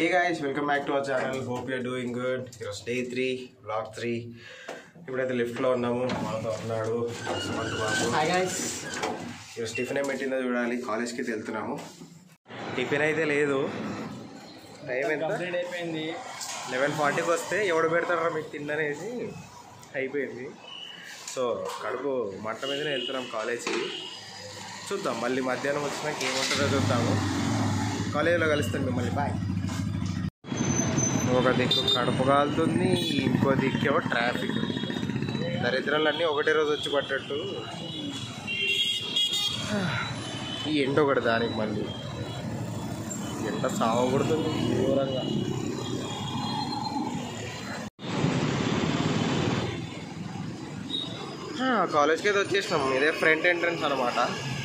Hey guys welcome back to our channel hope you're doing good ఈరోజు day three block three ఇప్పుడైతే లిఫ్ట్లో ఉన్నాము మాతో ఉన్నాడు సుమంత్ బాబు హాయ్ గైస్ ఈరోజు టిఫిన్ ఏం పెట్టిందో చూడాలి కాలేజ్కి వెళ్తున్నాము టిఫిన్ అయితే లేదు టైం ఎంత కంప్లీట్ అయిపోయింది లెవెన్ ఫార్టీకి వస్తే ఎవడు పెడతారా మీకు తిన్ననేసి అయిపోయింది సో కడుపు మంట మీదనే వెళ్తున్నాం కాలేజ్కి చూద్దాం మళ్ళీ మధ్యాహ్నం వచ్చినాక ఏముంటుందో చూద్దాము కాలేజీలో కలుస్తాను మిమ్మల్ని బాయ్ ఒక దిక్కు కడుపు కాలుతుంది ఇంకో దిక్కేమో ట్రాఫిక్ దరిద్రాలన్నీ ఒకటే రోజు వచ్చి పట్టట్టు ఈ ఎండ ఒకటి దానికి మళ్ళీ ఎండ సావకూడుతుంది ఘోరంగా ఆ, కాలేజ్కి అయితే వచ్చేసినాం ఇదే ఫ్రంట్ ఎంట్రన్స్ అనమాట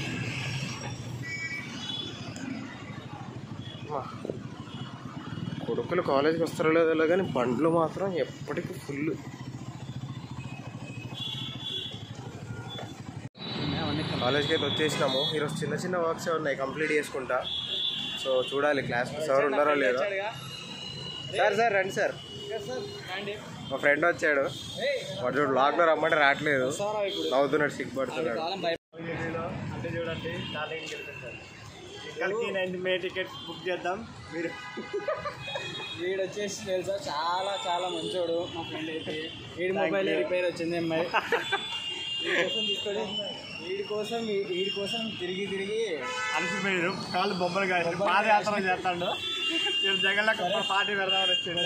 కొడుకులు కాలేజ్కి వస్తారో లేదో కానీ బండ్లు మాత్రం ఎప్పటికీ ఫుల్ కాలేజ్కి అయితే వచ్చేసినాము ఈరోజు చిన్న చిన్న వర్క్స్ ఉన్నాయి కంప్లీట్ చేసుకుంటా సో చూడాలి క్లాస్ సార్ ఉన్నారో లేదో సార్ సార్ రండి సార్ మా ఫ్రెండ్ వచ్చాడు వాడు చూడు లాక్లో రమ్మంటే రావట్లేదు నవ్వుతున్నాడు సిగ్గుపడుతున్నాడు అంటే చూడండి స్టార్టింగ్ ఇక్కడికి నేను మే టికెట్ బుక్ చేద్దాం మీరు వీడు వచ్చేసి తెలుసా చాలా చాలా మంచోడు మా ఫ్రెండ్ అయితే వీడి మొబైల్ రిపేర్ వచ్చింది అమ్మాయి వీడి కోసం తీసుకొని వీడి కోసం వీడి కోసం తిరిగి తిరిగి అలసిపోయారు కాళ్ళు బొమ్మలు కాదు పాదయాత్ర చేస్తాడు వీడు జగన్లకు పార్టీ పెడదామని వచ్చాడు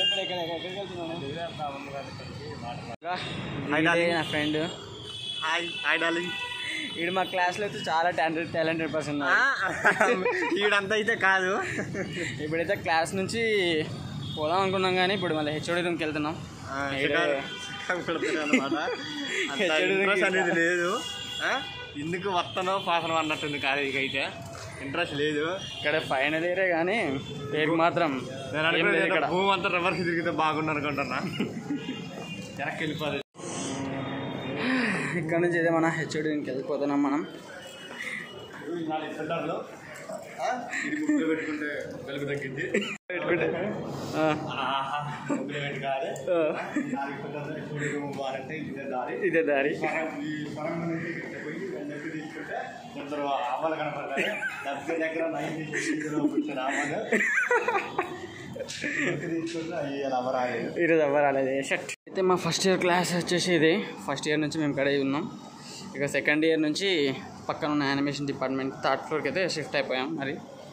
వీడే నా ఫ్రెండ్ హాయ్ హాయ్ డార్లింగ్ వీడు మా క్లాస్లో అయితే చాలా టాలెంటెడ్ టాలెంటెడ్ పర్సన్ ఈడంతా అయితే కాదు ఇప్పుడైతే క్లాస్ నుంచి పోదాం అనుకున్నాం కానీ ఇప్పుడు మళ్ళీ హెచ్ఓడి రూమ్కి వెళ్తున్నాం ఈడే- అనమాట హెచ్చడి ఇంట్రెస్ట్ అనేది దగ్గరికి లేదు ఆ? ఎందుకు వస్తానో పాసనం అన్నట్టుంది కాలేజీకి అయితే ఇంట్రెస్ట్ లేదు ఇక్కడ ఫైనల్ ఇయరే కానీ పేరు మాత్రం నేను ఏం లేదు అనుకునేది ఇక్కడ భూమి అంతా రివర్స్ తిరిగితే బాగుండు అనుకుంటున్నా వెనక్కి వెళ్ళిపోదు ఇక్కడ నుంచి అయితే మన హెచ్ఓడి రూమ్కి వెళ్ళిపోతున్నాం మనం సెంటర్లో ఇది ముగ్గులు పెట్టుకుంటే వెలుగు తగ్గింది పెట్టుకుంటే ఆ, ఆహా, ముగ్గులు పెట్టుకోవాలి ఆ, నాలుగు సెంటర్లో చూడడం బాగుంటే ఇదే దారి ఇదే దారి ఈ పొలం నుంచి ఇట్లా పోయి వెనక్కి తీసుకుంటే ఇద్దరు అవ్వలు కనపడతారు దగ్గర దగ్గర నైన్ కూర్చొని అవ్వలు వెనక్కి తీసుకుంటే అవి అలా అవ్వరాలేదు ఈరోజు అవ్వరాలేదు షట్ అయితే మా ఫస్ట్ ఇయర్ క్లాస్ వచ్చేసి ఇది ఫస్ట్ ఇయర్ నుంచి మేము ఇక్కడే ఉన్నాం ఇక సెకండ్ ఇయర్ నుంచి పక్కన ఉన్న యానిమేషన్ డిపార్ట్మెంట్ థర్డ్ ఫ్లోర్కి అయితే షిఫ్ట్ అయిపోయాం మరి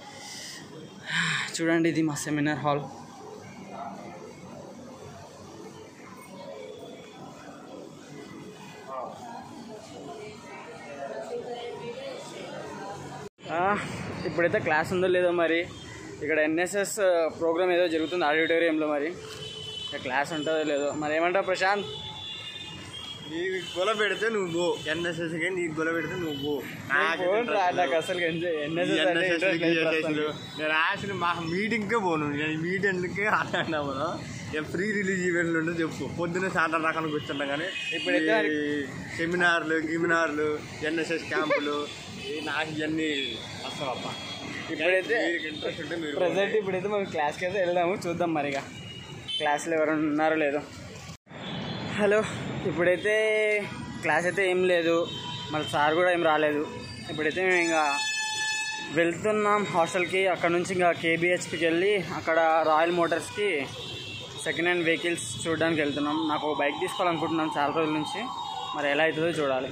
చూడండి ఇది మా సెమినార్ హాల్ ఇప్పుడైతే క్లాస్ ఉందో లేదో మరి ఇక్కడ ఎన్ఎస్ఎస్ ప్రోగ్రామ్ ఏదో జరుగుతుంది ఆడిటోరియంలో మరి ఇక్కడ క్లాస్ ఉంటుందో లేదో మరి ఏమంటావు ప్రశాంత్ నీకు గొల పెడితే నువ్వు ఎన్ఎస్ఎస్కి నీకు గొల పెడితే నువ్వు నాకు ఫోన్ రా, interest నాకు లేదు. అసలు ఈ ఎన్ఎస్ఎస్ అంటే NSS interest కి లేదు చేసేసాడు. ప్రస్తుతానికి. నేను రాసిన మా మీటింగ్కే పోను నేను మీటింగ్కే అటెండ్ అవ్వను నేను ఫ్రీ రిలీజ్ ఈవెంట్లు ఉంటే చెప్పు పొద్దున్న సాయంత్రం రకాలు కూర్చుంటాం కానీ ఇప్పుడైతే ఈ సెమినార్లు గిమినార్లు ఎన్ఎస్ఎస్ క్యాంపులు ఈ నాకు ఇవన్నీ వస్తాం అప్ప ఇప్పుడైతే ఇంట్రెస్ట్ ఉంటే మీరు ప్రజెంట్ ఇప్పుడైతే మనం క్లాస్కి అయితే వెళ్దాము చూద్దాం మరిగా క్లాస్లో ఎవరైనా ఉన్నారో లేదో హలో ఇప్పుడైతే క్లాస్ అయితే ఏం లేదు మళ్ళీ సార్ కూడా ఏం రాలేదు ఇప్పుడైతే మేము ఇంకా వెళ్తున్నాం హాస్టల్కి అక్కడ నుంచి ఇంకా కేబిహెచ్పికి వెళ్ళి అక్కడ రాయల్ మోటార్స్కి సెకండ్ హ్యాండ్ వెహికల్స్ చూడడానికి వెళ్తున్నాం నాకు ఒక బైక్ తీసుకోవాలనుకుంటున్నాం చాలా రోజుల నుంచి మరి ఎలా అవుతుందో చూడాలి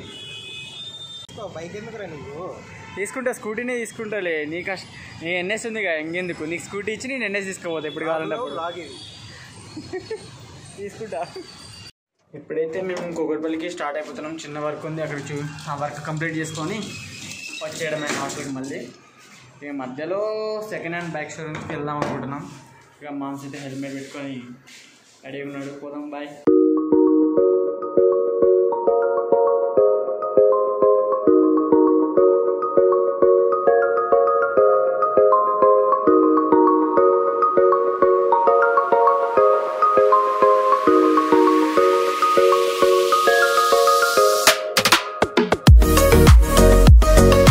బైక్ ఎందుకురా నువ్వు తీసుకుంటా స్కూటీనే తీసుకుంటాలే నీ కష్ట నీ ఎన్ఎస్ ఉంది కదా ఇంకెందుకు నీకు స్కూటీ ఇచ్చి నేను ఎన్ఎస్ తీసుకోపోతా ఇప్పుడు కావాలంటే అప్పుడు. లాగిన్ తీసుకుంటా ఇప్పుడైతే మేము కూకట్పల్లికి స్టార్ట్ అయిపోతున్నాం చిన్న వర్క్ ఉంది అక్కడ చూ ఆ వర్క్ కంప్లీట్ చేసుకొని వచ్చేయడమే హాస్టల్కి మళ్ళీ ఇక మధ్యలో సెకండ్ హ్యాండ్ బైక్ షోరూమ్కి వెళ్దాం అనుకుంటున్నాం ఇక మామ్స్ అయితే హెల్మెట్ పెట్టుకొని రెడీ ఉన్నాడు పోదాం బాయ్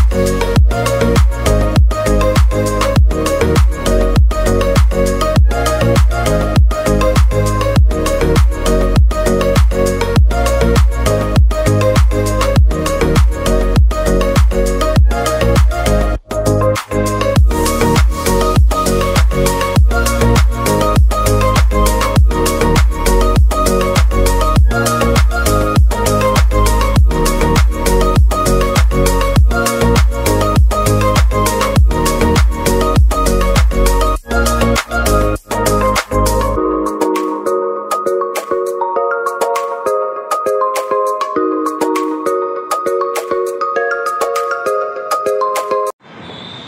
Thank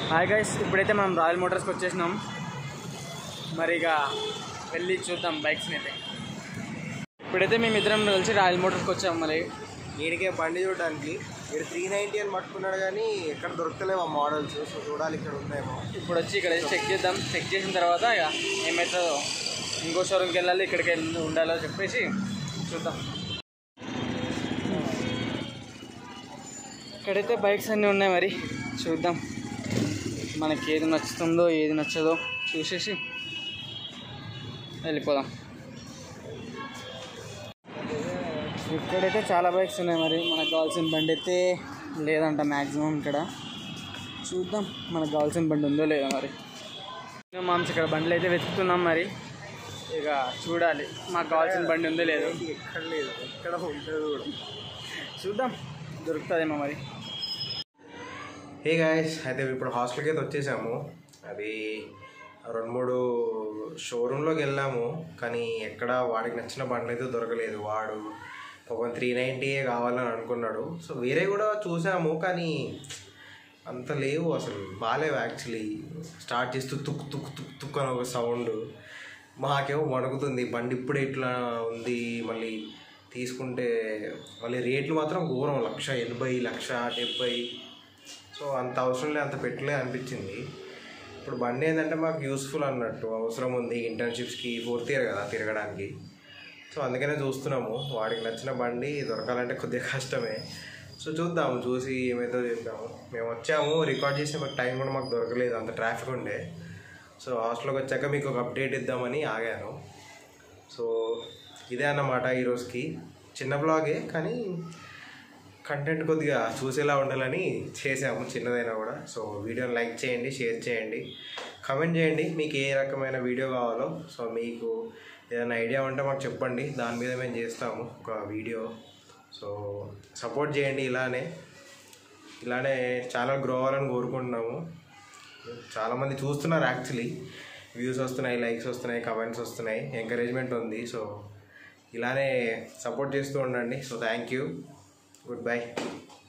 హాయ్ గైస్ ఇప్పుడైతే మనం రాయల్ మోటార్స్కి వచ్చేసినాం మరి ఇక వెళ్ళి చూద్దాం బైక్స్ని అయితే ఇప్పుడైతే మేము ఇద్దరం కలిసి రాయల్ మోటార్స్కి వచ్చాం మరి వీడికే బండి చూడడానికి వీడు త్రీ నైంటీ అని పట్టుకున్నాడు కానీ ఎక్కడ దొరకలేవు ఆ మోడల్స్ సో చూడాలి ఇక్కడ ఉన్నాయేమో ఇప్పుడు వచ్చి ఇక్కడ చెక్ చేద్దాం చెక్ చేసిన తర్వాత ఇక ఏమవుతుందో ఇంకో షోరూమ్కి వెళ్ళాలి ఇక్కడికి వెళ్ళి ఉండాలో చెప్పేసి చూద్దాం ఇక్కడైతే బైక్స్ అన్నీ ఉన్నాయి మరి చూద్దాం మనకి ఏది నచ్చుతుందో ఏది నచ్చదో చూసేసి వెళ్ళిపోదాం ఇక్కడైతే చాలా బైక్స్ ఉన్నాయి మరి మనకు కావాల్సిన బండి అయితే లేదంట మ్యాక్సిమం ఇక్కడ చూద్దాం మనకు కావాల్సిన బండి ఉందో లేదో మరి మేము మామ్స్ ఇక్కడ బండ్లు అయితే వెతుకుతున్నాం మరి ఇక చూడాలి మాకు కావాల్సిన బండి ఉందో లేదో ఎక్కడ లేదు ఎక్కడ ఉంటుంది కూడా చూద్దాం దొరుకుతుందేమో మరి హే గాయస్ అయితే ఇప్పుడు హాస్టల్కి అయితే వచ్చేసాము అది రెండు మూడు షోరూంలోకి వెళ్ళాము కానీ ఎక్కడ వాడికి నచ్చిన బండ్లు అయితే దొరకలేదు వాడు ఒక త్రీ నైంటీయే కావాలని అనుకున్నాడు సో వేరే కూడా చూసాము కానీ అంత లేవు అసలు బాగాలేవు యాక్చువల్లీ స్టార్ట్ చేస్తూ తుక్ తుక్ తుక్ తుక్ అని ఒక సౌండ్ మాకేమో వణుకుతుంది బండి ఇప్పుడే ఇట్లా ఉంది మళ్ళీ తీసుకుంటే మళ్ళీ రేట్లు మాత్రం ఘోరం లక్ష ఎనభై లక్ష డెబ్బై సో అంత అవసరం లేదు అంత పెట్టలే అనిపించింది ఇప్పుడు బండి ఏంటంటే మాకు యూస్ఫుల్ అన్నట్టు అవసరం ఉంది ఇంటర్న్షిప్స్కి ఫోర్త్ ఇయర్ కదా తిరగడానికి సో అందుకనే చూస్తున్నాము వాడికి నచ్చిన బండి దొరకాలంటే కొద్దిగా కష్టమే సో చూద్దాము చూసి ఏమైతే చూద్దాము మేము వచ్చాము రికార్డ్ చేసే మాకు టైం కూడా మాకు దొరకలేదు అంత ట్రాఫిక్ ఉండే సో హాస్టల్కి వచ్చాక మీకు ఒక అప్డేట్ ఇద్దామని ఆగాను సో ఇదే అన్నమాట ఈరోజుకి చిన్న బ్లాగే కానీ కంటెంట్ కొద్దిగా చూసేలా ఉండాలని చేసాము చిన్నదైనా కూడా సో వీడియోని లైక్ చేయండి షేర్ చేయండి కమెంట్ చేయండి మీకు ఏ రకమైన వీడియో కావాలో సో మీకు ఏదైనా ఐడియా ఉంటే మాకు చెప్పండి దాని మీద మేము చేస్తాము ఒక వీడియో సో సపోర్ట్ చేయండి ఇలానే ఇలానే ఛానల్ గ్రో అవ్వాలని కోరుకుంటున్నాము చాలామంది చూస్తున్నారు యాక్చువల్లీ వ్యూస్ వస్తున్నాయి లైక్స్ వస్తున్నాయి కమెంట్స్ వస్తున్నాయి ఎంకరేజ్మెంట్ ఉంది సో ఇలానే సపోర్ట్ చేస్తూ ఉండండి so thank you good by